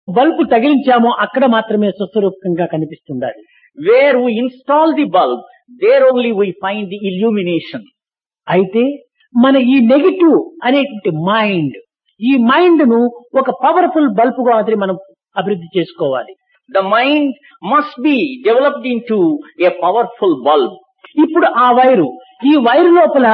Bulb తగిలించామో అక్కడ మాత్రమే స్వస్వరూపకంగా కనిపిస్తుండాలి Where we install the bulb, there only we find the illumination. అయితే మన ఈ నెగిటివ్ అనేటువంటి మైండ్ ఈ మైండ్ ను ఒక పవర్ఫుల్ బల్బుగా అది మనం అభివృద్ధి చేసుకోవాలి The mind must be developed into a powerful bulb. ఇప్పుడు ఆ వైరు ఈ వైరు లోపల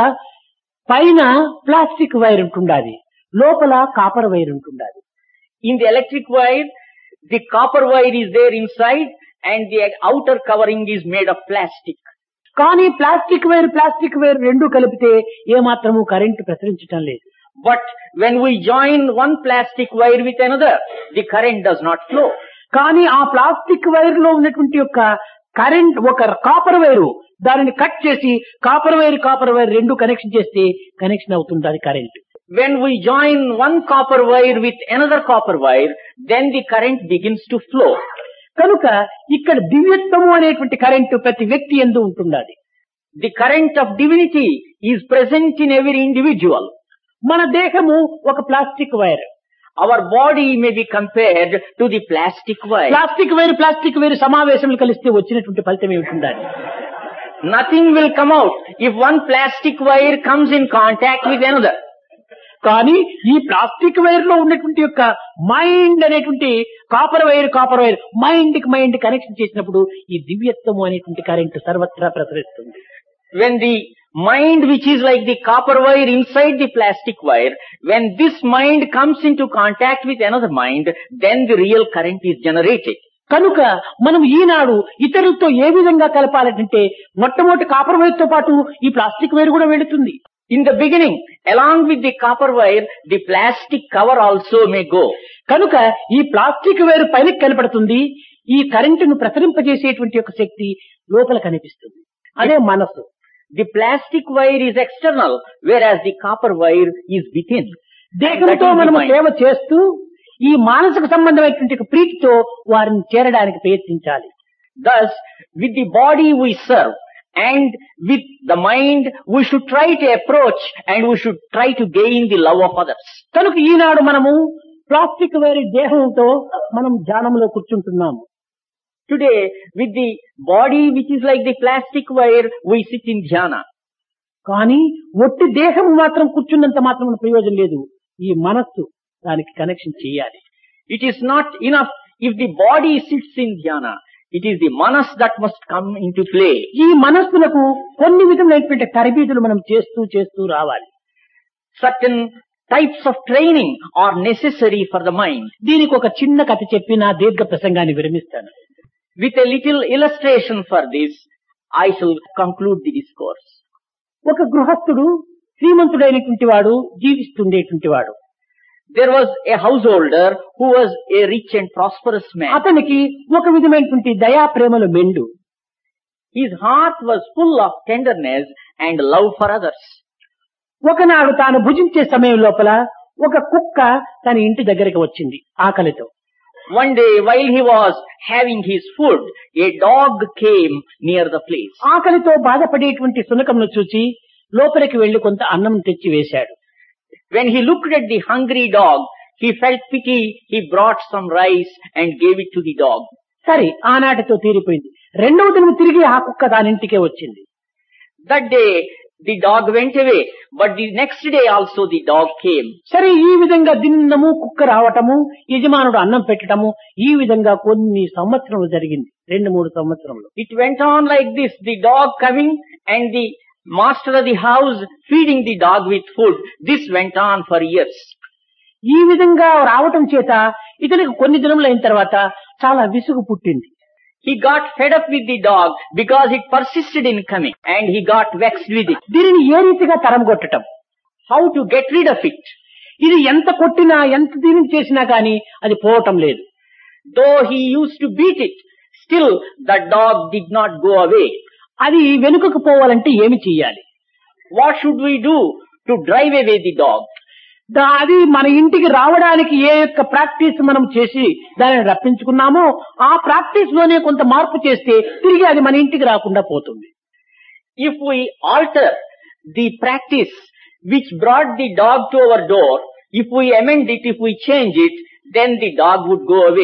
పైన ప్లాస్టిక్ వైర్ ఉంటుండాలి లోపల కాపర్ వైర్ ఉంటుండాలి In the electric wire, the copper wire is there inside and the outer covering is made of plastic. కానీ plastic wire plastic wire రెండు కలిపితే ఏమాత్రము కరెంటు ప్రసరించటం లేదు But when we join one plastic wire with another, the current does not flow. కానీ ఆ plastic wire లో ఉన్నటువంటి యొక్క కరెంట్ ఒక కాపర్ వైరు దానిని కట్ చేసి కాపర్ వైర్ కాపర్ వైర్ రెండు కనెక్షన్ చేస్తే కనెక్షన్ అవుతుంది అది current When we join one copper wire with another copper wire, then the current begins to flow. కనుక ఇక్కడ దివ్యత్వము అనేటువంటి కరెంటు ప్రతి వ్యక్తి ఎందు ఉంటున్నది The current of divinity is present in every individual. మన దేహము ఒక plastic wire Our body may be compared to the plastic wire. Plastic wire plastic wire సమావేశములు కలిస్తే వచ్చినటువంటి ఫలితం ఏమిటి Nothing will come out if one plastic wire comes in contact with another. కానీ ఈ ప్లాస్టిక్ వైర్ లో ఉన్నటువంటి యొక్క మైండ్ అనేటువంటి copper wire copper wire mind కి మైండ్ కనెక్షన్ చేసినప్పుడు ఈ దివ్యత్వము అనేటువంటి కరెంట్ సర్వత్రా ప్రసరిస్తుంది When the mind which is like the copper wire inside the plastic wire, when this mind comes into contact with another mind, then the real current is generated. కనుక మనం ఈనాడు ఇతరులతో ఏ విధంగా కలపాలంటే మొట్టమొదటి copper wire తో పాటు ఈ plastic wire కూడా వెళుతుంది In the beginning, along with the copper wire, the plastic cover also may go. కనుక ఈ ప్లాస్టిక్ వైర్ పైన కనపడుతుంది ఈ కరెంటును ప్రసరింపజేసేటువంటి యొక్క శక్తి లోపల కనిపిస్తుంది అదే మనస్సు The plastic wire is external, whereas the copper wire is within. దేహంతో That is the మనము mind. సేవ చేస్తూ ఈ మానసిక సంబంధమైనటువంటి ఒక ప్రీతితో వారిని చేరడానికి ప్రయత్నించాలి Thus, with the body we serve and with the mind we should try to approach and we should try to gain the love of others. కనుక ఈనాడు మనము ప్లాస్టిక్ వైర్ దేహంతో మనం ధ్యానంలో కూర్చుంటున్నాము Today, with the body which is like the plastic wire, we sit in dhyana. కానీ ఒట్టి దేహం మాత్రం కూర్చున్నంత మాత్రం ప్రయోజనం లేదు ఈ మనస్సు దానికి కనెక్షన్ చేయాలి It is not enough if the body sits in dhyana. It is the manas that must come into play. ఈ మనస్సులకు కొన్ని విధములైనటువంటి తరబీదులు మనం చేస్తూ చేస్తూ రావాలి Certain types of training are necessary for the mind. దీనికి ఒక చిన్న కథ చెప్పి నా దీర్ఘ ప్రసంగాన్ని విరమిస్తాను With a little illustration for this, I shall conclude the discourse. ఒక గృహస్థుడు శ్రీమంతుడైనటువంటి వాడు జీవిస్తుండేటువంటి వాడు There was a householder who was a rich and prosperous man. అతనికి ఒక విధమైనటువంటి దయా ప్రేమల మెండు His heart was full of tenderness and love for others. ఒకనాడు తాను భుజించే సమయం లోపల ఒక కుక్క తన ఇంటి దగ్గరికి వచ్చింది ఆకలితో One day while he was having his food, a dog came near the place. ఆకలితో బాధపడేటువంటి సునకంను చూచి లోపలికి వెళ్లి కొంత అన్నం తెచ్చి వేశాడు When he looked at the hungry dog, he felt pity, he brought some rice and gave it to the dog. సరే ఆనాటితో తీరిపోయింది రెండవ దినం తిరిగి ఆ కుక్క దానింటికే వచ్చింది That day the dog went away, but the next day also the dog came. సరే ఈ విధంగా దిన్నము కుక్క రావటము యజమానుడు అన్నం పెట్టటము ఈ విధంగా కొన్ని సంవత్సరములు జరిగింది రెండు మూడు సంవత్సరములు It went on like this, the dog coming and the master of the house feeding the dog with food. This went on for years. ఈ విధంగా రావటం చేత ఇతనికి కొన్ని దినములు అయిన తర్వాత చాలా విసుగు పుట్టింది He got fed up with the dog because it persisted in coming and he got vexed with it. దీనిని ఏ రీతిగా తరంగొట్టటం How to get rid of it? ఇది ఎంత కొట్టినా ఎంత దీనిని చేసినా గాని అది పోవటం లేదు Though he used to beat it, still the dog did not go away. అది వెనుకకు పోవాలంటే ఏమి చెయ్యాలి What should we do to drive away the dog? దా- అది మన ఇంటికి రావడానికి ఏ యొక్క ప్రాక్టీస్ మనం చేసి దానిని రప్పించుకున్నామో ఆ ప్రాక్టీస్ లోనే కొంత మార్పు చేస్తే తిరిగి అది మన ఇంటికి రాకుండా పోతుంది If we alter the practice which brought the dog to our door, if we amend it, if we change it, then the dog would go away.